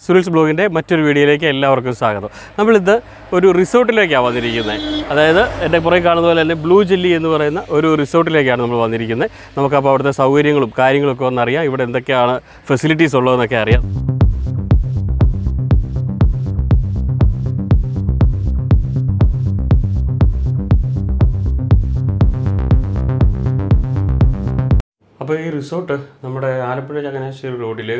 സുരേഷ് ബ്ലോഗിൻ്റെ മറ്റൊരു വീഡിയോയിലേക്ക് എല്ലാവർക്കും സ്വാഗതം നമ്മളിത് ഒരു റിസോർട്ടിലേക്കാണ് വന്നിരിക്കുന്നത് അതായത് എൻ്റെ പുറകെ കാണുന്ന പോലെ തന്നെ ബ്ലൂ ജെല്ലി എന്ന് പറയുന്ന ഒരു റിസോർട്ടിലേക്കാണ് നമ്മൾ വന്നിരിക്കുന്നത് നമുക്കപ്പോൾ അവിടുത്തെ സൗകര്യങ്ങളും കാര്യങ്ങളൊക്കെ ഒന്നറിയാം ഇവിടെ എന്തൊക്കെയാണ് ഫെസിലിറ്റീസ് ഉള്ളതെന്നൊക്കെ അറിയാം അപ്പോൾ ഈ റിസോർട്ട് നമ്മുടെ ആലപ്പുഴ ചങ്ങനാശ്ശേരി റോഡിൽ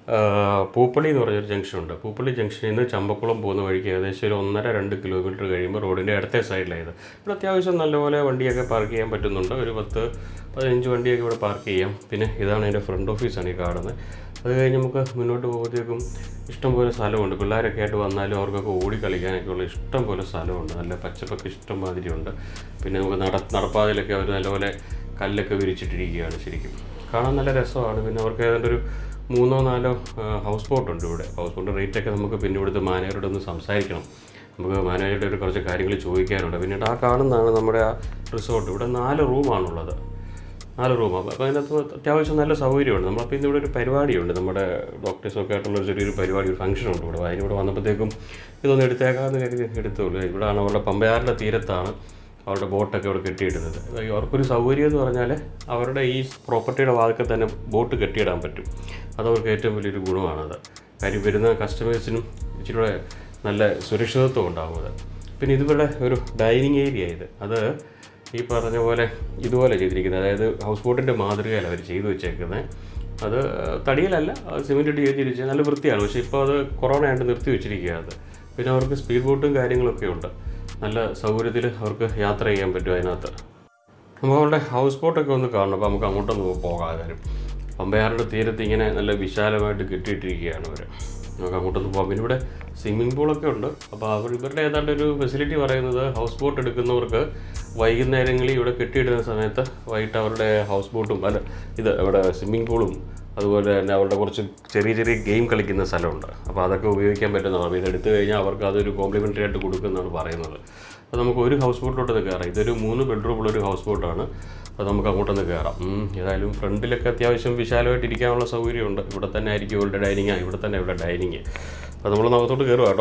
പൂപ്പള്ളി എന്ന് പറഞ്ഞൊരു ജംഗ്ഷനുണ്ട് പൂപ്പള്ളി ജംഗ്ഷനിൽ നിന്ന് ചമ്പക്കുളം പോകുന്ന വഴിക്ക് ഏകദേശം ഒരു ഒന്നര രണ്ട് കിലോമീറ്റർ കഴിയുമ്പോൾ റോഡിൻ്റെ അടുത്ത സൈഡിലായത് ഇവിടെ അത്യാവശ്യം നല്ലപോലെ വണ്ടിയൊക്കെ പാർക്ക് ചെയ്യാൻ പറ്റുന്നുണ്ട് ഒരു പത്ത് പതിനഞ്ച് വണ്ടിയൊക്കെ ഇവിടെ പാർക്ക് ചെയ്യാം പിന്നെ ഇതാണ് എൻ്റെ ഫ്രണ്ട് ഓഫീസാണ് ഈ കാണുന്നത് അത് കഴിഞ്ഞ് നമുക്ക് മുന്നോട്ട് പോകുമ്പോഴത്തേക്കും ഇഷ്ടംപോലെ സ്ഥലമുണ്ട് പിള്ളേരൊക്കെ ആയിട്ട് വന്നാലും അവർക്കൊക്കെ ഓടി കളിക്കാനൊക്കെ ഉള്ള ഇഷ്ടം പോലെ സ്ഥലമുണ്ട് നല്ല പച്ചപ്പൊക്കെ ഇഷ്ടം മാതിരിയുണ്ട് പിന്നെ നമുക്ക് നട നടപ്പാതയിലൊക്കെ അവർ നല്ലപോലെ കല്ലൊക്കെ വിരിച്ചിട്ടിരിക്കുകയാണ് ശരിക്കും കാണാൻ നല്ല രസമാണ് പിന്നെ അവർക്ക് ഏതാണ്ട് ഒരു മൂന്നോ നാലോ ആ, ഹൗസ് ബോട്ട് ഉണ്ട് ഇവിടെ ഹൗസ് ബോട്ട് റേറ്റൊക്കെ നമുക്ക് പിന്നെ ഇവിടുത്തെ മാനേജറോട് ഒന്ന് സംസാരിക്കണം നമുക്ക് മാനേജറുടെ ഒരു കുറച്ച് കാര്യങ്ങൾ ചോദിക്കാനുണ്ട് പിന്നീട് ആ കാണുന്നതാണ് നമ്മുടെ ആ റിസോർട്ട് ഇവിടെ നാല് റൂമാണുള്ളത് നാല് റൂം അപ്പോൾ അപ്പോൾ അതിനകത്ത് അത്യാവശ്യം നല്ല സൗകര്യമുണ്ട് നമ്മളപ്പോൾ ഇന്ന് ഇവിടെ ഒരു പരിപാടിയുണ്ട് നമ്മുടെ ഡോക്ടേഴ്സൊക്കെ ആയിട്ടുള്ള ഒരു ചെറിയൊരു പരിപാടി ഒരു ഫംഗ്ഷൻ ഉണ്ട് ഇവിടെ അതിനിവിടെ വന്നപ്പോഴത്തേക്കും ഇതൊന്ന് എടുത്തേക്കാമെന്ന് കരുതി എടുത്തുള്ളൂ ഇവിടെയാണ് അവരുടെ പമ്പയാറിൻ്റെ തീരത്താണ് അവരുടെ ബോട്ടൊക്കെ ഇവിടെ കെട്ടിയിടുന്നത് അത് അവർക്കൊരു സൗകര്യം എന്ന് പറഞ്ഞാൽ അവരുടെ ഈ പ്രോപ്പർട്ടിയുടെ വാതിക്കൽ തന്നെ ബോട്ട് കെട്ടിയിടാൻ പറ്റും അതവർക്ക് ഏറ്റവും വലിയൊരു ഗുണമാണത് കാര്യം വരുന്ന കസ്റ്റമേഴ്സിനും ഇച്ചിരി കൂടെ നല്ല സുരക്ഷിതത്വം ഉണ്ടാകുന്നത് പിന്നെ ഇതിവിടെ ഒരു ഡൈനിങ് ഏരിയ ഇത് അത് ഈ പറഞ്ഞ പോലെ ഇതുപോലെ ചെയ്തിരിക്കുന്നത് അതായത് ഹൗസ് ബോട്ടിൻ്റെ മാതൃകയല്ല അവർ ചെയ്തു വെച്ചേക്കുന്നത് അത് തടിയിലല്ല അത് സിമെൻറ്റ് ഇട്ട് ചെയ്തിരിച്ച് നല്ല വൃത്തിയാണ് പക്ഷേ ഇപ്പോൾ അത് കൊറോണ ആയിട്ട് നിർത്തി വെച്ചിരിക്കുകയാണ് അത് പിന്നെ അവർക്ക് സ്പീഡ് ബോട്ടും കാര്യങ്ങളൊക്കെ ഉണ്ട് നല്ല സൗകര്യത്തിൽ അവർക്ക് യാത്ര ചെയ്യാൻ പറ്റും അതിനകത്ത് നമ്മളുടെ ഹൗസ് ബോട്ടൊക്കെ ഒന്ന് കാണണം അപ്പോൾ നമുക്ക് അങ്ങോട്ടൊന്ന് പോകാം കാര്യം പമ്പയാറിൻ്റെ തീരത്ത് ഇങ്ങനെ നല്ല വിശാലമായിട്ട് കെട്ടിയിട്ടിരിക്കുകയാണ് അവർ നമുക്ക് അങ്ങോട്ടൊന്ന് പോകാം പിന്നെ ഇവിടെ സ്വിമ്മിംഗ് പൂളൊക്കെ ഉണ്ട് അപ്പോൾ അവർ ഇവരുടെ ഏതാണ്ട് ഒരു ഫെസിലിറ്റി പറയുന്നത് ഹൗസ് ബോട്ട് എടുക്കുന്നവർക്ക് വൈകുന്നേരങ്ങളിൽ ഇവിടെ കെട്ടിയിടുന്ന സമയത്ത് വൈകിട്ട് അവരുടെ ഹൗസ് ബോട്ടും അല്ല ഇത് ഇവിടെ സ്വിമ്മിംഗ് പൂളും അതുപോലെ തന്നെ അവരുടെ കുറച്ച് ചെറിയ ചെറിയ ഗെയിം കളിക്കുന്ന സ്ഥലമുണ്ട് അപ്പോൾ അതൊക്കെ ഉപയോഗിക്കാൻ പറ്റുന്നതാണ് അപ്പോൾ ഇതെടുത്തു കഴിഞ്ഞാൽ അവർക്ക് അതൊരു കോംപ്ലിമെൻ്ററി ആയിട്ട് കൊടുക്കുന്നതാണ് പറയുന്നത് അപ്പോൾ നമുക്ക് ഒരു ഹൗസ് ബോട്ടിലോട്ടൊന്ന് കയറാം ഇതൊരു മൂന്ന് ബെഡ്റൂമുള്ള ഒരു ഹൗസ് ബോട്ടാണ് അപ്പോൾ നമുക്ക് അങ്ങോട്ടൊന്ന് കയറാം ഉം, ഏതായാലും ഫ്രണ്ടിലൊക്കെ അത്യാവശ്യം വിശാലമായിട്ട് ഇരിക്കാനുള്ള സൗകര്യമുണ്ട് ഇവിടെ തന്നെ ആയിരിക്കും ഇവരുടെ ഡൈനിങ് ഇവിടെ തന്നെ ഇവിടെ ഡൈനിങ് അപ്പോൾ നമ്മൾ അകത്തോട്ട് കയറുക കേട്ടോ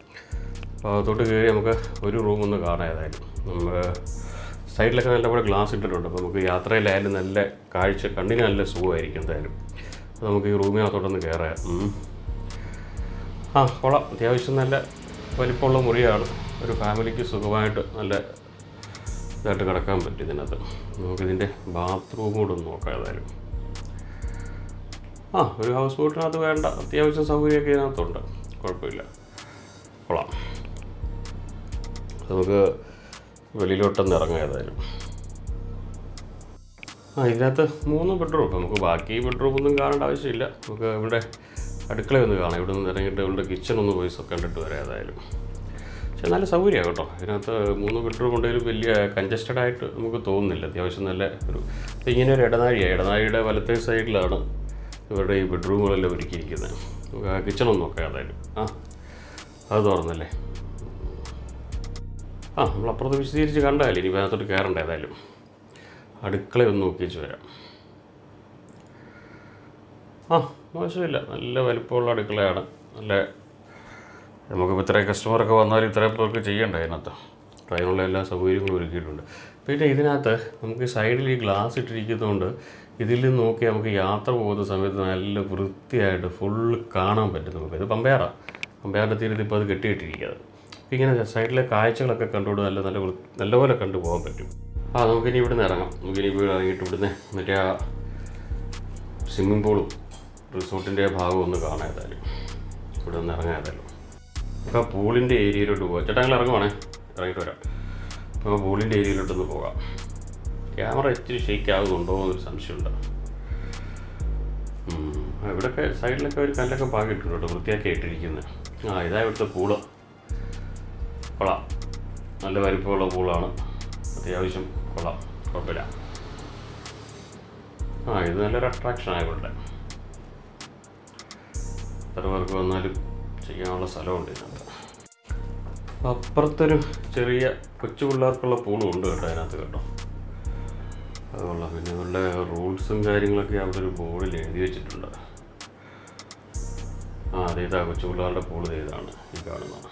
അപ്പോൾ അകത്തോട്ട് കയറി നമുക്ക് ഒരു റൂം ഒന്ന് കാണാം ഏതായാലും നമുക്ക് സൈഡിലൊക്കെ നല്ലപോലെ ഗ്ലാസ് ഇട്ടിട്ടുണ്ട് അപ്പോൾ നമുക്ക് യാത്രയിലായാലും നല്ല കാഴ്ച കണ്ണിന് നല്ല സുഖമായിരിക്കും എന്തായാലും അപ്പോൾ നമുക്ക് ഈ റൂമിനകത്തോട്ടൊന്ന് കയറാം ഉം. ആ കൊള്ളാം അത്യാവശ്യം നല്ല വലിപ്പമുള്ള മുറിയാണ് ഒരു ഫാമിലിക്ക് സുഖമായിട്ട് നല്ല ഇതായിട്ട് കിടക്കാൻ പറ്റും ഇതിനകത്ത് നമുക്കിതിൻ്റെ ബാത്റൂം കൂടെ ഒന്ന് നോക്കാം ഏതായാലും ആ ഒരു ഹൗസ് ബോട്ടിനകത്ത് വേണ്ട അത്യാവശ്യം സൗകര്യമൊക്കെ ഇതിനകത്തുണ്ട് കുഴപ്പമില്ല കൊള്ളാം നമുക്ക് വെളിയിലോട്ടൊന്ന് ഇറങ്ങാം ഏതായാലും ആ ഇതിനകത്ത് മൂന്ന് ബെഡ്റൂം ഇപ്പം നമുക്ക് ബാക്കി ബെഡ്റൂം ഒന്നും കാണേണ്ട ആവശ്യമില്ല നമുക്ക് ഇവിടെ അടുക്കളയൊന്ന് കാണാം ഇവിടെ നിന്ന് ഇറങ്ങിയിട്ട് ഇവിടെ കിച്ചൺ ഒന്ന് പോയി സ- കണ്ടിട്ട് വരാം ഏതായാലും പക്ഷെ നല്ല സൗകര്യമാണ് കേട്ടോ ഇതിനകത്ത് മൂന്ന് ബെഡ്റൂം ഉണ്ടെങ്കിലും വലിയ കഞ്ചസ്റ്റഡ് ആയിട്ട് നമുക്ക് തോന്നുന്നില്ല അത്യാവശ്യം നല്ല ഒരു ഇപ്പം ഇങ്ങനെ ഒരു ഇടനാഴിയാണ് ഇടനാഴിയുടെ വലത്തെ സൈഡിലാണ് ഇവരുടെ ഈ ബെഡ്റൂമുകളെല്ലാം ഒരുക്കിയിരിക്കുന്നത് നമുക്ക് ആ കിച്ചൺ ഒന്ന് നോക്കാം ഏതായാലും ആ അത് തുറന്നല്ലേ ആ നമ്മൾ അപ്പുറത്ത് വിശദീകരിച്ച് കണ്ടാലേ ഇനി അതിനകത്തോട്ട് കയറണ്ട ഏതായാലും അടുക്കളയൊന്ന് നോക്കി വെച്ച് വരാം ആ മോശമില്ല നല്ല വലിപ്പമുള്ള അടുക്കളയാണ് നല്ല നമുക്കിപ്പോൾ ഇത്രയും കസ്റ്റമറൊക്കെ വന്നാൽ ഇത്രയും പേർക്ക് ചെയ്യണ്ടേ അതിനകത്ത് അപ്പോൾ അതിനുള്ള എല്ലാ സൗകര്യങ്ങളും ഒരുക്കിയിട്ടുണ്ട് പിന്നെ ഇതിനകത്ത് നമുക്ക് സൈഡിൽ ഈ ഗ്ലാസ് ഇട്ടിരിക്കുന്നതുകൊണ്ട് ഇതിൽ നിന്ന് നോക്കി നമുക്ക് യാത്ര പോകുന്ന സമയത്ത് നല്ല വൃത്തിയായിട്ട് ഫുള്ള് കാണാൻ പറ്റും നമുക്ക് ഇത് പമ്പയാറാണ് പമ്പയാറിൻ്റെ തീരത്ത് ഇപ്പോൾ അത് കെട്ടിയിട്ടിരിക്കുന്നത് അപ്പോൾ ഇങ്ങനെ സൈഡിലെ കാഴ്ചകളൊക്കെ കണ്ടുകൊണ്ട് നല്ല നല്ല വൃ- നല്ലപോലെ കണ്ടു പോകാൻ പറ്റും ആ നമുക്കിനി ഇവിടുന്ന് ഇറങ്ങാം നമുക്കിനി ഇവിടെ ഇറങ്ങിയിട്ട് ഇവിടുന്ന് മറ്റേ ആ സ്വിമ്മിംഗ് പൂളും റിസോർട്ടിൻ്റെ ഭാഗം ഒന്ന് കാണാം ഏതായാലും ഇവിടെ നിന്ന് ഇറങ്ങാം ഏതായാലും നമുക്ക് ആ പൂളിൻ്റെ ഏരിയയിലോട്ട് പോകാം ചേട്ടാ ഞങ്ങൾ ഇറങ്ങുവാണേ ഇറങ്ങിയിട്ട് വരാം നമുക്ക് പൂളിൻ്റെ ഏരിയയിലോട്ടൊന്ന് പോകാം ക്യാമറ ഇച്ചിരി ഷേക്ക് ആകുന്നുണ്ടോ എന്നൊരു സംശയമുണ്ട് ഉം. ആ, ഇവിടെയൊക്കെ സൈഡിലൊക്കെ ഒരു കല്ലൊക്കെ പാകിയിട്ടുണ്ട് കേട്ടോ വൃത്തിയാക്കി ഇട്ടിരിക്കുന്നത് ആ ഇതാ ഇവിടുത്തെ പൂള് കൊള്ളാം നല്ല വലിപ്പമുള്ള പൂളാണ് അത്യാവശ്യം കൊള്ളാം കുഴപ്പമില്ല ആ ഇത് നല്ലൊരു അട്രാക്ഷനാണ് ഇവരുടെ എത്ര പേർക്ക് വന്നാലും ചെയ്യാനുള്ള സ്ഥലമുണ്ട് ഇതിനകത്ത് അപ്പുറത്തൊരു ചെറിയ കൊച്ചു പിള്ളേർക്കുള്ള പൂളും ഉണ്ട് കേട്ടോ അതിനകത്ത് കേട്ടോ അത് കൊള്ളാം പിന്നെ ഇവരുടെ റൂൾസും കാര്യങ്ങളൊക്കെ അവിടെ ഒരു ബോർഡിൽ എഴുതി വെച്ചിട്ടുണ്ട് ആ ആ അത് ഇതാ കൊച്ചുപിള്ളേരുടെ പൂള് ഇതാണ് ഈ കാണുന്നത്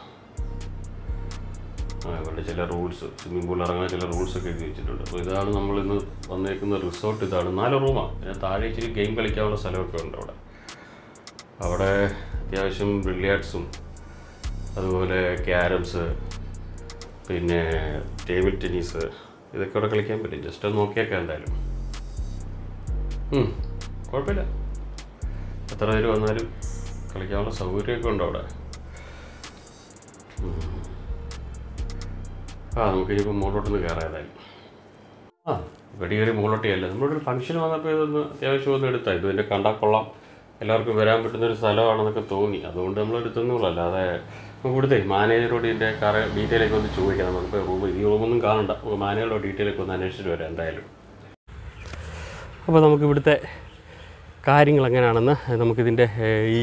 ആ ഇവരുടെ ചില റൂൾസ് സ്വിമ്മിംഗ് പൂളിൽ ഇറങ്ങാൻ ചില റൂൾസ് ഒക്കെ എഴുതി വെച്ചിട്ടുണ്ട് അപ്പോൾ ഇതാണ് നമ്മൾ ഇന്ന് വന്നേക്കുന്ന റിസോർട്ട് ഇതാണ് നാല് റൂമാണ് പിന്നെ താഴെ ഇച്ചിരി ഗെയിം കളിക്കാനുള്ള സ്ഥലമൊക്കെ ഉണ്ട് അവിടെ അവിടെ അത്യാവശ്യം ബില്ലിയാർഡ്സും അതുപോലെ ക്യാരംസ് പിന്നെ ടേബിൾ ടെന്നീസ് ഇതൊക്കെ അവിടെ കളിക്കാൻ പറ്റും ജസ്റ്റ് ഒന്ന് നോക്കിയേക്കാം എന്തായാലും ഉം, കുഴപ്പമില്ല എത്ര പേര് വന്നാലും കളിക്കാനുള്ള സൗകര്യമൊക്കെ ഉണ്ട് അവിടെ ഉം. ആ നമുക്ക് ഇനിയിപ്പോൾ മുകളിലോട്ടൊന്ന് കയറാം ഏതായാലും ആ വെടി കയറി മുകളിലോട്ടേ അല്ല നമ്മളൊരു ഫംഗ്ഷൻ വന്നപ്പോൾ ഇതൊന്ന് അത്യാവശ്യം ഒന്ന് എടുത്താൽ ഇത് പിന്നെ കണ്ടാൽ കൊള്ളാം എല്ലാവർക്കും വരാൻ പറ്റുന്ന ഒരു സ്ഥലമാണെന്നൊക്കെ തോന്നി അതുകൊണ്ട് നമ്മൾ എടുത്തൊന്നുമില്ല അല്ലാതെ നമുക്ക് ഇവിടുത്തെ മാനേജറോട് ഇതിൻ്റെ കാറ് ഡീറ്റെയിലൊക്കെ ഒന്ന് ചോദിക്കാം നമുക്ക് റൂം ഈ റൂമൊന്നും കാണണ്ട നമുക്ക് മാനേജറോട് ഡീറ്റെയിലൊക്കെ ഒന്ന് അന്വേഷിച്ചിട്ട് വരാം എന്തായാലും അപ്പോൾ നമുക്ക് ഇവിടുത്തെ കാര്യങ്ങൾ എങ്ങനെയാണെന്ന് നമുക്കിതിൻ്റെ ഏഹ്, ഈ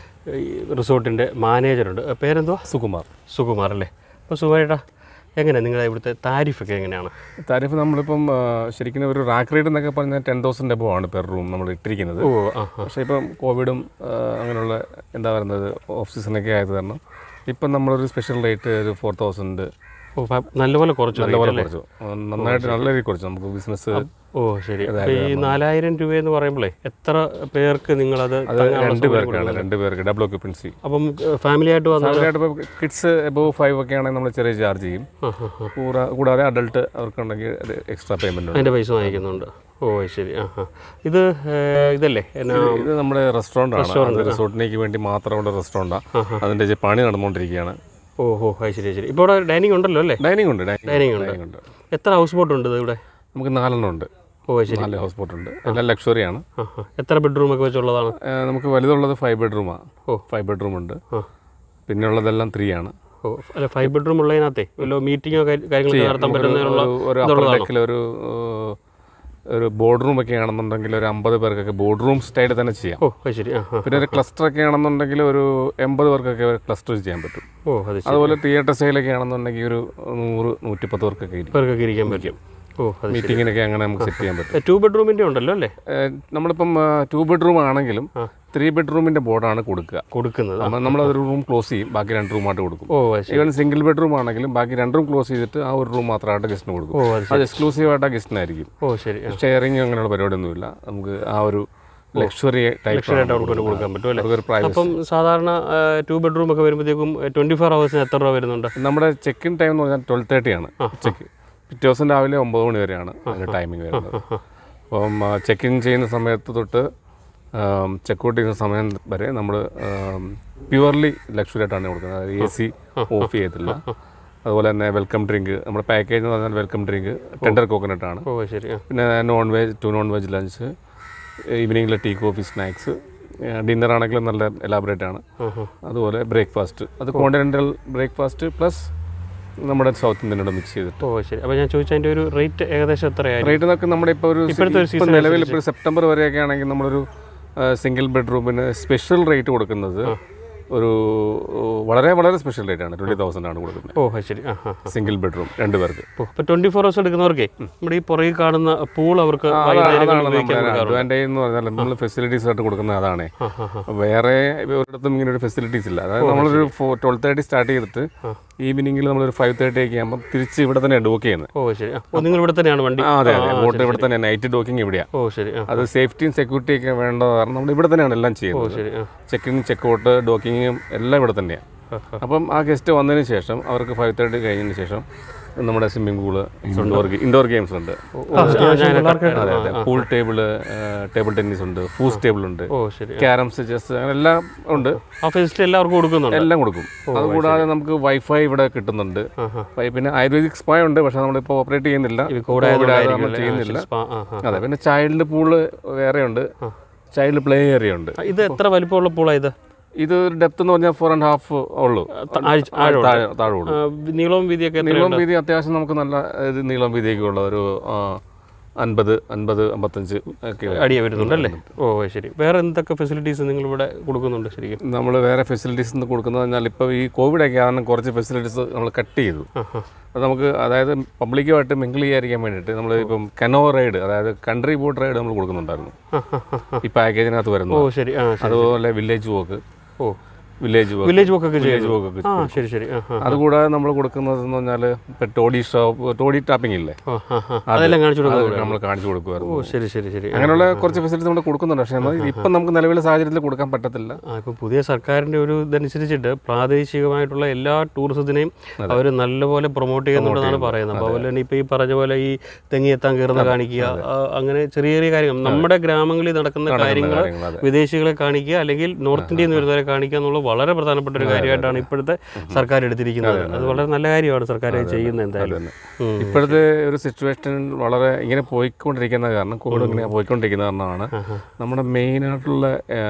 ഈ റിസോർട്ടിൻ്റെ മാനേജറുണ്ട് പേരെന്തുവാ സുകുമാർ സുകുമാർ അല്ലേ അപ്പോൾ സുകുമാരേട്ടാ എങ്ങനെയാണ് നിങ്ങളുടെ ഇവിടുത്തെ താരിഫൊക്കെ എങ്ങനെയാണ് താരിഫ് നമ്മളിപ്പം ആ, ശരിക്കും ഒരു റാക്ക് റേറ്റ് എന്നൊക്കെ പറഞ്ഞാൽ ടെൻ തൗസൻഡ് എബോ ആണ് പെർ റൂം നമ്മൾ ഇട്ടിരിക്കുന്നത് ഓ ആ ആ പക്ഷേ ഇപ്പം കോവിഡും ആ, അങ്ങനെയുള്ള എന്താ പറയുന്നത് ഓഫ് സീസണൊക്കെ ആയത് കാരണം ഇപ്പം നമ്മളൊരു സ്പെഷ്യൽ റേറ്റ് ഒരു ഫോർ തൗസൻഡ് ഓ പ- നല്ലപോലെ കുറച്ചു നല്ലപോലെ കുറച്ചു ആ, നന്നായിട്ട് നല്ല രീതിയിൽ കുറച്ചു നമുക്ക് ബിസിനസ് ഓ ശരി അപ്പോൾ ഈ നാലായിരം രൂപയെന്ന് പറയുമ്പോഴേ എത്ര പേർക്ക് നിങ്ങളത് തങ്ങാനുള്ള രണ്ട് സൗകര്യം പേർക്കാണ് രണ്ട് പേർക്ക് ഡബിൾ ഓക്യുപ്പൻസി അപ്പം ഫാമിലി ആയിട്ട് വന്നാൽ ഫാമിലിയായിട്ട് ഇപ്പോൾ കിഡ്സ് എബോ ഫൈവ് ഒക്കെ ആണെങ്കിൽ നമ്മൾ ചെറിയ ചാർജ് ചെയ്യും ആ ആ ആ കൂടാ- കൂടാതെ അഡൾട്ട് അവർക്കുണ്ടെങ്കിൽ എക്സ്ട്രാ പേയ്മെൻറ്റ് ഉണ്ട് അതിൻ്റെ പൈസ വാങ്ങിക്കുന്നുണ്ട് ഓ ശരി ആ ആ ഇത് ഏഹ്, ഇതല്ലേ എന്നാ ഇത് നമ്മുടെ റെസ്റ്റോറൻ്റ് ആണ് അത് റിസോർട്ടിലേക്ക് വേണ്ടി മാത്രമുള്ള റെസ്റ്റോറൻറ്റാണ് അതിൻ്റെ ചെ- പണി നടന്നുകൊണ്ടിരിക്കുകയാണ് ഓ ഓ അത് ശരി അത് ശരി ഇപ്പോൾ ഇവിടെ ഡൈനിങ് ഉണ്ടല്ലോ അല്ലേ ഡൈനിങ് ഉണ്ട് Dining ഉണ്ട്. ഡൈനിങ് ഉണ്ട് എത്ര ഹൗസ് ബോട്ട് ഉണ്ട് ഇത് ഇവിടെ നമുക്ക് നാലെണ്ണം ഉണ്ട് ഓ അത് ശരി നാല് ഹൗസ് ബോട്ട് ഉണ്ട് എല്ലാം ലക്ഷറിയാണ് ആ ആ എത്ര ബെഡ്റൂം ഒക്കെ വെച്ചുള്ളതാണ് നമുക്ക് വലുതുള്ളത് ഫൈവ് ബെഡ്റൂമാണ് ഓ. ഫൈവ് ബെഡ്റൂം ഉണ്ട് ആ പിന്നെ ഉള്ളതെല്ലാം ത്രീ ആണ് ഓ അല്ല ഫൈവ് ബെഡ്റൂം ഉള്ളതിനകത്തെ വല്ല മീറ്റിങ്ങോ കാര്യങ്ങളൊക്കെ നടത്താൻ ഒരു- പറ്റുന്നതിനുള്ള ഒരു- ഒരു അപ്പർ ഡെക്കിൽ ഒരു ഏഹ്, ഒരു ബോർഡ് റൂം ഒക്കെ ആണെന്നുണ്ടെങ്കിൽ ഒരു അമ്പത് പേർക്കൊക്കെ ബോർഡ് റൂം സ്റ്റൈലിൽ തന്നെ ചെയ്യാം ഓ അത് ശരി ആ ആ പിന്നെ ഒരു ക്ലസ്റ്റർ ഒക്കെ ആണെന്നുണ്ടെങ്കിൽ ഒരു എൺപത് പേർക്കൊക്കെ ക്ലസ്റ്റർ ചെയ്യാൻ പറ്റും ഓ അത് ശരി അതുപോലെ തിയേറ്റർ സ്റ്റൈലൊക്കെ ആണെന്നുണ്ടെങ്കിൽ ഒരു നൂറ് നൂറ്റിപ്പത്ത് പേർക്കൊക്കെ ഇരിക്കും പേർക്കൊക്കെ ഇരിക്കാൻ പറ്റും ഓ അത് ശരി മീറ്റിങ്ങിനൊക്കെ അങ്ങനെ നമുക്ക് സെറ്റ് ചെയ്യാൻ പറ്റും ടു ബെഡ്റൂമിൻ്റെ ഉണ്ടല്ലോ അല്ലേ ഏഹ് നമ്മളിപ്പം ടു ബെഡ്റൂം ആണെങ്കിലും ത്രീ ബെഡ്റൂമിന്റെ ബോർഡാണ് കൊടുക്കുക കൊടുക്കുന്നത് നമ്മൾ നമ്മളതൊരു റൂം ക്ലോസ് ചെയ്യും ബാക്കി രണ്ട് റൂമായിട്ട് കൊടുക്കും ഓ അത് ശരി ഈവൻ സിംഗിൾ ബെഡ്റൂം ആണെങ്കിലും ബാക്കി രണ്ട് റൂം ക്ലോസ് ചെയ്തിട്ട് ആ ഒരു റൂം മാത്രമായിട്ട് ഗസ്റ്റിന് കൊടുക്കും ഓ അത് ശരി അത് എക്സ്ക്ലൂസീവ് ആയിട്ട് ആ ഗസ്റ്റിനായിരിക്കും ഓ ശരി ആ ഷെയറിങ് അങ്ങനെയുള്ള പരിപാടിയൊന്നുമില്ല നമുക്ക് ആ ഒരു ലക്ഷറി ടൈപ്പ് ആയിട്ട് അവർക്ക് കൊടുക്കാൻ പറ്റും അല്ലേ ഒരു പ്രൈവസി അപ്പം സാധാരണ ടു ബെഡ്റൂം ഒക്കെ വരുമ്പോഴത്തേക്കും ട്വൻറ്റി ഫോർ ഹവേഴ്സിന് എത്ര രൂപ വരുന്നുണ്ട് നമ്മുടെ ചെക്ക് ഇൻ ടൈം എന്ന് പറഞ്ഞാൽ ട്വൽവ് തേർട്ടി ആണ് ചെക്ക് പിറ്റേ ദിവസം രാവിലെ ഒമ്പത് മണി വരെയാണ് അതിൻ്റെ ടൈമിംഗ് വരുന്നത് അപ്പം ചെക്ക് ഇൻ ചെയ്യുന്ന സമയത്ത് തൊട്ട് ചെക്ക് ഔട്ട് ചെയ്യുന്ന സമയം വരെ നമ്മൾ പ്യുവർലി ലക്ഷറി ആയിട്ടാണ് കൊടുക്കുന്നത് അതായത് എ സി ഓഫ് ചെയ്യത്തില്ല അതുപോലെ തന്നെ വെൽക്കം ഡ്രിങ്ക് നമ്മുടെ പാക്കേജ് എന്ന് പറഞ്ഞാൽ വെൽക്കം ഡ്രിങ്ക് ടെൻഡർ കോക്കനട്ട് ആണ് ഓ ശരി ആ പിന്നെ non veg two non veg lunch ഈവനിങ്ങിൽ ടീ കോഫി സ്നാക്സ് ഡിന്നർ ആണെങ്കിലും നല്ല എലാബറേറ്റ് ആണ് അതുപോലെ ബ്രേക്ക്ഫാസ്റ്റ് അത് കോണ്ടിനെൻ്റൽ ബ്രേക്ക്ഫാസ്റ്റ് പ്ലസ് നമ്മുടെ സൗത്ത് ഇന്ത്യനോട് മിക്സ് ചെയ്തിട്ട് ഓ ശരി അപ്പോൾ ഞാൻ ചോദിച്ച അതിൻ്റെ ഒരു റേറ്റ് ഏകദേശം എത്രയായിരിക്കും റേറ്റ് എന്നൊക്കെ നമ്മുടെ ഇപ്പോൾ ഒരു ഇപ്പോഴത്തെ ഒരു ഇപ്പോൾ നിലവിൽ ഇപ്പോൾ സെപ്റ്റംബർ വരെയൊക്കെ ആണെങ്കിൽ നമ്മളൊരു സിംഗിൾ ബെഡ്റൂമിന് സ്പെഷ്യൽ റേറ്റ് കൊടുക്കുന്നത് ഒരു വളരെ വളരെ സ്പെഷ്യൽ റേറ്റ് ആണ് ട്വൻറ്റി തൗസൻഡ് ആണ് കൊടുക്കുന്നത് ഓ അത് ശരി ആ ആ ആ. സിംഗിൾ ബെഡ്റൂം രണ്ട് പേർക്ക് ഓ അപ്പോൾ ട്വൻറ്റി ഫോർ ഹവേഴ്സ് എടുക്കുന്നവർക്കേ നമ്മുടെ ഈ പുറകിൽ കാണുന്ന പൂൾ അവർക്ക് അതാണ് വൈകുന്നേരങ്ങളിൽ നമ്മുടെ ഉപയോഗിക്കാൻ കൊടുക്കാറുണ്ട് അഡ്വാൻറ്റേജ് എന്ന് പറഞ്ഞാൽ നമ്മൾ ഫെസിലിറ്റീസ് ആയിട്ട് കൊടുക്കുന്നത് അതാണ് ആ ആ ആ വേറെ ഒരിടത്തും ഇങ്ങനെ ഒരു ഫെസിലിറ്റീസ് ഇല്ല അതായത് നമ്മളൊരു ട്വൽവ് തേർട്ടി സ്റ്റാർട്ട് ചെയ്തിട്ട് ഈവനിങ്ങിൽ നമ്മളൊരു ഫൈവ് തേർട്ടി ഒക്കെ ആകുമ്പോൾ തിരിച്ച് ഇവിടെ തന്നെ ഡോക്ക് ചെയ്യുന്നത് ഓ ശരി ആ ഓ നിങ്ങൾ ഇവിടെ തന്നെയാണ് വണ്ടി ആ അതെ അതെ ബോട്ട് ഇവിടെ തന്നെ നൈറ്റ് ഡോക്കിംഗ് ഇവിടെയാണ് ഓ ശരി ആ അത് സേഫ്റ്റിയും സെക്യൂരിറ്റി ഒക്കെ വേണ്ടത് കാരണം നമ്മൾ ഇവിടെ തന്നെയാണ് എല്ലാം ഓ ചെയ്യുന്നത് ശരി ആ ചെക്ക് ഇൻ ചെക്ക് ഔട്ട് ഡോക്കിങ്ങും എല്ലാം ഇവിടെ തന്നെയാണ് ആ, ആ. അപ്പം ആ ഗസ്റ്റ് വന്നതിന് ശേഷം അവർക്ക് ഫൈവ് തേർട്ടി കഴിഞ്ഞതിന് ശേഷം നമ്മുടെ swimming pool indoor indoor games ഉണ്ട് ആ, ഞാൻ അതെ അതെ പൂൾ ടേബിള് ടേബിൾ ടെന്നീസ് ഉണ്ട് ഫൂസ് ടേബിൾ ഉണ്ട് ഓ ശരി ക്യാരംസ് ചെസ് അങ്ങനെ എല്ലാം ഉണ്ട് ആ ഫെസിലിറ്റി എല്ലാവർക്കും കൊടുക്കുന്നുണ്ട് എല്ലാം കൊടുക്കും അതുകൂടാതെ നമുക്ക് വൈഫൈ ഇവിടെ കിട്ടുന്നുണ്ട് ആഹാ. വൈ- പിന്നെ ആയുർവേദിക് സ്പാ ഉണ്ട് പക്ഷെ നമ്മളിപ്പോൾ ഓപ്പറേറ്റ് ചെയ്യുന്നില്ല കോവിഡ് കോവിഡ് ആയത് ആയതുകൊണ്ടായിരിക്കും നമ്മൾ അല്ലേ? ആ, ചെയ്യുന്നില്ല ശരി, spa, ആ, ആ. അതെ പിന്നെ ചൈൽഡ് പൂള് വേറെ ഉണ്ട് ചൈൽഡ് പ്ലേ ഏരിയ ഉണ്ട് ആ, ഇത് എത്ര വലിപ്പമുള്ള പൂളാ ഇത് ഇത് ഡെപ്ത് എന്ന് പറഞ്ഞാൽ ഫോർ ആൻഡ് ഹാഫ് ഉള്ളൂ ആഴ്ച- ആഴമുണ്ട്. താഴെ താഴെ ഉള്ളൂ ആ, നീളവും വീതിയൊക്കെ എത്ര നീളം വീതി അത്യാവശ്യം നമുക്ക് നല്ല ഇത് നീളം വീതിയൊക്കെ ഉള്ള ഒരു ആ, അൻപത് അൻപത് അമ്പത്തഞ്ച് ഒക്കെ അടിയെ വരുന്നുണ്ടല്ലേ ഓ ശരി വേറെ എന്തൊക്കെ ഫെസിലിറ്റീസ് നിങ്ങൾ ഇവിടെ കൊടുക്കുന്നുണ്ട് ശരിക്കും നമ്മൾ വേറെ ഫെസിലിറ്റീസ് എന്ന് കൊടുക്കുന്നത് പറഞ്ഞാൽ ഇപ്പോൾ ഈ കോവിഡൊക്കെ കാരണം കുറച്ച് ഫെസിലിറ്റീസ് നമ്മൾ കട്ട് ചെയ്തു ആഹാ. അത് നമുക്ക് അതായത് പബ്ലിക്കുമായിട്ട് മിങ്കിൾ ചെയ്യാതിരിക്കാൻ വേണ്ടിയിട്ട് നമ്മൾ ഇപ്പം കനോ റൈഡ് അതായത് കൺട്രി ബോട്ട് റൈഡ് നമ്മൾ കൊടുക്കുന്നുണ്ടായിരുന്നു ഈ പാക്കേജിനകത്ത് ഓ വരുന്നു ശരി ആ ശരി അതുപോലെ വില്ലേജ് വോക്ക് ഓ വില്ലേജ് വർക്ക് വില്ലേജ് വർക്ക് ഒക്കെ വില്ലേജ് ചെയ്യുന്നു വർക്ക് ആ ശരി ശരി ആ ആ അതുകൂടാതെ നമ്മൾ കൊടുക്കുന്നത് എന്ന് പറഞ്ഞാൽ ഇപ്പം ടോഡി ഷോപ്പ് ടോഡി ടാപ്പിംഗ് ഇല്ലേ ആ, ആ, ആ. അതെല്ലാം കാണിച്ചു അത് കൊടുക്കുന്നത് നമ്മൾ കാണിച്ചു കൊടുക്കുമായിരുന്നു ഓ ശരി ശരി ശരി അങ്ങനെയുള്ള കുറച്ച് ഫെസിലിറ്റി നമ്മൾ കൊടുക്കുന്നുണ്ട് പക്ഷേ നമ്മൾ ഇപ്പം നമുക്ക് നിലവിലെ സാഹചര്യത്തിൽ കൊടുക്കാൻ പറ്റത്തില്ല ആ ഇപ്പോൾ പുതിയ സർക്കാരിൻ്റെ ഒരു ഇതനുസരിച്ചിട്ട് പ്രാദേശികമായിട്ടുള്ള എല്ലാ ടൂറിസത്തിനെയും അവർ നല്ലപോലെ പ്രൊമോട്ട് ചെയ്യുന്നുണ്ടെന്നാണ് പറയുന്നത് അപ്പോൾ അതുപോലെ തന്നെ ഇപ്പോൾ ഈ പറഞ്ഞ പോലെ ഈ തെങ്ങി എത്താൻ കയറുന്ന കാണിക്കുക ആ, അങ്ങനെ ചെറിയ ചെറിയ കാര്യങ്ങൾ നമ്മുടെ ഗ്രാമങ്ങളിൽ നടക്കുന്ന കാര്യങ്ങൾ കാര്യങ്ങൾ അതെ വിദേശികളെ കാണിക്കുക അല്ലെങ്കിൽ നോർത്ത് ഇന്ത്യയിൽ നിന്ന് വരുന്നവരെ കാണിക്കുക എന്നുള്ളത് വളരെ പ്രധാനപ്പെട്ട ഒരു കാര്യമായിട്ടാണ് ഇപ്പോഴത്തെ സർക്കാർ എടുത്തിരിക്കുന്നത് അത് വളരെ നല്ല കാര്യമാണ് സർക്കാർ ചെയ്യുന്നത് എന്തായാലും തന്നെ. ഉം. ഇപ്പോഴത്തെ ഒരു സിറ്റുവേഷൻ വളരെ ഇങ്ങനെ പോയിക്കൊണ്ടിരിക്കുന്ന കാരണം കോവിഡ് ഇങ്ങനെ പോയിക്കൊണ്ടിരിക്കുന്ന കാരണമാണ് നമ്മുടെ മെയിനായിട്ടുള്ള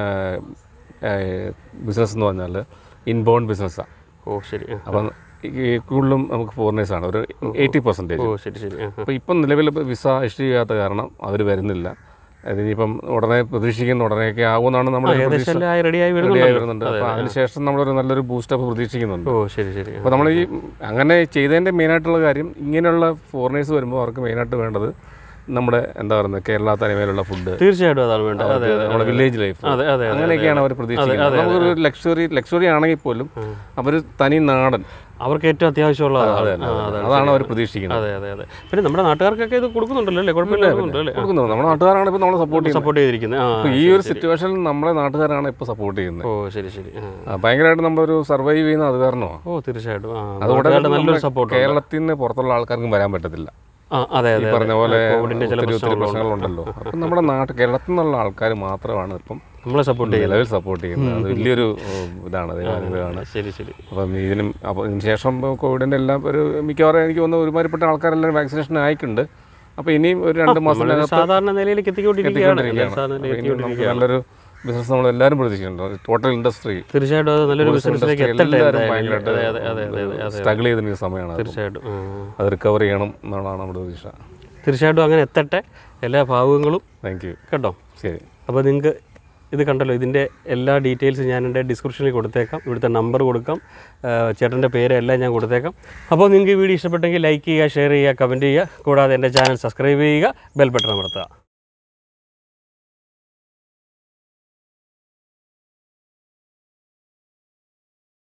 ബിസിനസ് എന്ന് പറഞ്ഞാൽ ഇൻബോൺ ബിസിനസ്സാണ് ഓ ശരി ആ. അപ്പം ഈ കൂടുതലും നമുക്ക് ഫോറിനേഴ്സാണ് ഒരു എയ്റ്റി പെർസെൻറ്റേജ് ഓ ശരി ശരി ആ, ആ. അപ്പോൾ ഇപ്പം നിലവിൽ വിസ ഇഷ്യൂ ചെയ്യാത്ത കാരണം അവർ വരുന്നില്ല അതിനിപ്പം ഉടനെ പ്രതീക്ഷിക്കുന്ന ഉടനെയൊക്കെ ആകുമെന്നാണ് നമ്മുടെ ഒരു പ്രതീക്ഷ ഏകദേശം എല്ലാം ആയി റെഡിയായി റെഡിയായി വരുന്നുണ്ട് വരുന്നുണ്ട് അപ്പോൾ അതിനുശേഷം നമ്മളൊരു നല്ലൊരു ബൂസ്റ്റപ്പ് പ്രതീക്ഷിക്കുന്നുണ്ട് ഓ ശരി ശരി ആ. അപ്പോൾ നമ്മൾ ഈ അങ്ങനെ ചെയ്തതിൻ്റെ മെയിനായിട്ടുള്ള കാര്യം ഇങ്ങനെയുള്ള ഫോറിനേഴ്സ് വരുമ്പോൾ അവർക്ക് മെയിനായിട്ട് വേണ്ടത് നമ്മുടെ എന്താ പറയുന്നത് കേരള തനിമയിലുള്ള ഫുഡ് തീർച്ചയായിട്ടും അതാണ് വേണ്ടത് അതെ അതെ നമ്മുടെ വില്ലേജ് ലൈഫ് അതെ അതെ അതെ അങ്ങനെയൊക്കെയാണ് അവർ പ്രതീക്ഷിക്കുന്നത് നമുക്കൊരു ലക്ഷറി ലക്ഷറി ആണെങ്കിൽ പോലും അവർ തനി നാടൻ അവർക്ക് ഏറ്റവും അത്യാവശ്യമുള്ള അതെ, അതാണ്. അതെ, ആ, അതെ. അതാണ് അതാണ് അവർ ശരി. പ്രതീക്ഷിക്കുന്നത് അതെ അതെ അതെ പിന്നെ നമ്മുടെ നാട്ടുകാർക്കൊക്കെ ഇത് കൊടുക്കുന്നുണ്ടല്ലോ അല്ലേ കുഴപ്പമില്ല അല്ലേ കൊടുക്കുന്നത് നമ്മുടെ നാട്ടുകാരാണ് ഇപ്പോൾ നമ്മളെ സപ്പോർട്ട് ചെയ്യുന്നത് സപ്പോർട്ട് ചെയ്തിരിക്കുന്നത് ആ അപ്പോൾ ഈ ഒരു സിറ്റുവേഷനിൽ നമ്മളെ നാട്ടുകാരാണ് ഇപ്പോൾ സപ്പോർട്ട് ചെയ്യുന്നത് ഓ ശരി ശരി ആ. ആ, ഭയങ്കരമായിട്ട് നമ്മളൊരു സർവൈവ് ചെയ്യുന്ന അത് കാരണമാണ് ഓ തീർച്ചയായിട്ടും ആ അതുകൊണ്ട് നാട്ടുകാരുടെ നല്ലൊരു നമ്മുടെ സപ്പോർട്ട് കേരളത്തിൽ നിന്ന് പുറത്തുള്ള ആൾക്കാർക്കും വരാൻ പറ്റത്തില്ല ആ അതെ ഈ അതെ പറഞ്ഞ പോലെ കോവിഡിന്റെ ചില ഒത്തിരി ഒത്തിരി പ്രശ്നങ്ങളുണ്ട്. പ്രശ്നങ്ങളുണ്ടല്ലോ അപ്പം നമ്മുടെ നാട്ട് കേരളത്തിൽ നിന്നുള്ള ആൾക്കാർ മാത്രമാണ് ഇപ്പം നമ്മളെ സപ്പോർട്ട് ചെയ്യുന്നത് നിലവിൽ സപ്പോർട്ട് ചെയ്യുന്നത് അത് വലിയൊരു ഉം, ഇതാണ് ദൈവാനുഗ്രഹമാണ് ശരി ശരി അപ്പം ഇതിനും അപ്പോൾ ഇതിന് ശേഷം ഇപ്പോൾ കോവിഡിൻ്റെ എല്ലാം ഒരു മിക്കവാറും എനിക്ക് തോന്നുന്നു ഒരുമാതിരിപ്പെട്ട ആൾക്കാരെല്ലാം വാക്സിനേഷൻ ആയിട്ടുണ്ട് അപ്പോൾ ഇനിയും ഒരു രണ്ട് നമ്മളൊരു മാസത്തിനകത്ത് സാധാരണ നിലയിലേക്ക് എത്തിക്കൊണ്ടിരിക്കുകയാണ് എല്ലാ എത്തിക്കൊണ്ടിരിക്കുകയാണ് സാധനവും അപ്പോൾ ഇനി നമുക്ക് എത്തിക്കൊണ്ടിരിക്കുകയാണ് നല്ലൊരു ബിസിനസ് നമ്മൾ എല്ലാവരും പ്രതീക്ഷിക്കുന്നുണ്ട് ടോട്ടൽ ഇൻഡസ്ട്രി തീർച്ചയായിട്ടും അത് നല്ലൊരു ബിസിനസ്സിലേക്ക് എത്തട്ടെ എല്ലാവരും എന്തായാലും. അതെ അതെ അതെ അതെ അതെ ഭയങ്കരമായിട്ട് അതെ സ്ട്രഗിൾ ചെയ്തിരിക്കുന്ന സമയമാണ് അത്. തീർച്ചയായിട്ടും ആ. അത് റിക്കവർ ചെയ്യണം എന്നുള്ളതാണ് നമ്മുടെ പ്രതീക്ഷ തീർച്ചയായിട്ടും അങ്ങനെ എത്തട്ടെ എല്ലാ ഭാവുകങ്ങളും താങ്ക് യു കേട്ടോ ശരി അപ്പോൾ നിങ്ങൾക്ക് ഇത് കണ്ടല്ലോ ഇതിൻ്റെ എല്ലാ ഡീറ്റെയിൽസും ഞാൻ എൻ്റെ ഡിസ്ക്രിപ്ഷനിൽ കൊടുത്തേക്കാം ഇവിടുത്തെ നമ്പർ കൊടുക്കാം ആ, ചേട്ടൻ്റെ പേര് എല്ലാം ഞാൻ കൊടുത്തേക്കാം അപ്പോൾ നിങ്ങൾക്ക് ഈ വീഡിയോ ഇഷ്ടപ്പെട്ടെങ്കിൽ ലൈക്ക് ചെയ്യുക ഷെയർ ചെയ്യുക കമൻറ്റ് ചെയ്യുക കൂടാതെ എൻ്റെ ചാനൽ സബ്സ്ക്രൈബ് ചെയ്യുക ബെൽ ബട്ടൺ അമർത്തുക